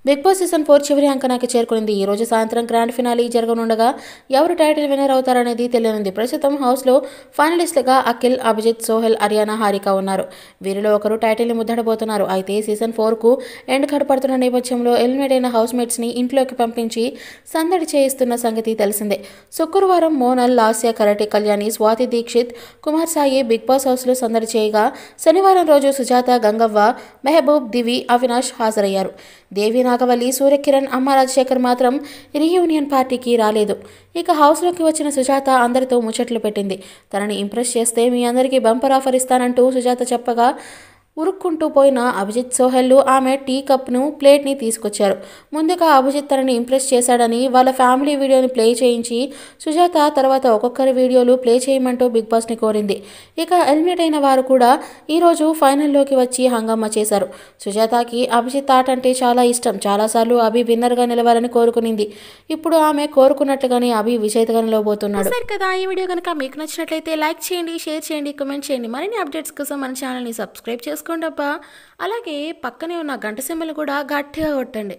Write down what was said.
big boss season four చివరి అంకణాకి చేరుకుంది ఈ రోజు సాయంత్రం గ్రాండ్ ఫినాలీ జరగనుండగా ఎవరు టైటిల్ విన్నర్ అవుతారనేది తెలియనుంది ప్రస్తుతం హౌస్లో ఫైనలిస్టులుగా అఖిల్ అభిజిత్ సోహెల్ అరియానా హారిక ఉన్నారు వీరిలో ఒకరు టైటిల్ని ముద్దడబోతున్నారు అయితే సీజన్ ఫోర్కు ఎండ్ కార్డ్ పడుతున్న నేపథ్యంలో ఎలిమినేట్ అయిన హౌస్ మేట్స్ని ఇంట్లోకి పంపించి సందడి చేయిస్తున్న సంగతి తెలిసిందే శుక్రవారం Monal Lasya karate Kalyani Swathi Dixit Kumar Sai big boss హౌస్లో సందడి చేయగా శనివారం రోజు సుజాత గంగవ్వ మెహబూబ్ దివి అవినాష్ హాజరయ్యారు దేవి నాగవల్లి సూర్యకిరణ్ అమ్మ రాజశేఖర్ మాత్రం రీయూనియన్ పార్టీకి రాలేదు ఇక హౌస్లోకి వచ్చిన సుజాత అందరితో ముచ్చట్లు పెట్టింది తనని ఇంప్రెస్ చేస్తే మీ అందరికీ బంపర్ ఆఫర్ ఇస్తానంటూ సుజాత చెప్పగా ఉరుక్కుంటూ పోయిన అభిజిత్ సోహెల్లు ఆమె టీ కప్ను ప్లేట్ని తీసుకొచ్చారు ముందుగా అభిజిత్ తనని ఇంప్రెస్ చేశాడని వాళ్ళ ఫ్యామిలీ వీడియోని ప్లే చేయించి సుజాత తర్వాత ఒక్కొక్కరి వీడియోలు ప్లే చేయమంటూ బిగ్ బాస్ని కోరింది ఇక ఎలిమినేట్ అయిన వారు కూడా ఈరోజు ఫైనల్లోకి వచ్చి హంగామా చేశారు సుజాతకి అభిజిత్ ఆట అంటే చాలా ఇష్టం చాలాసార్లు అభి విన్నర్గా నిలవాలని కోరుకునింది ఇప్పుడు ఆమె కోరుకున్నట్లుగానే అభి విజేతగా నిలవబోతున్నాడు సరే కదా ఈ వీడియో కనుక మీకు నచ్చినట్లయితే లైక్ చేయండి షేర్ చేయండి కామెంట్ చేయండి మరిన్ని అప్డేట్స్ కోసం మన ఛానల్ని సబ్స్క్రైబ్ చేసుకోండి అబ్బా అలాగే పక్కనే ఉన్న గంట సింబల్ కూడా గట్టిగా కొట్టండి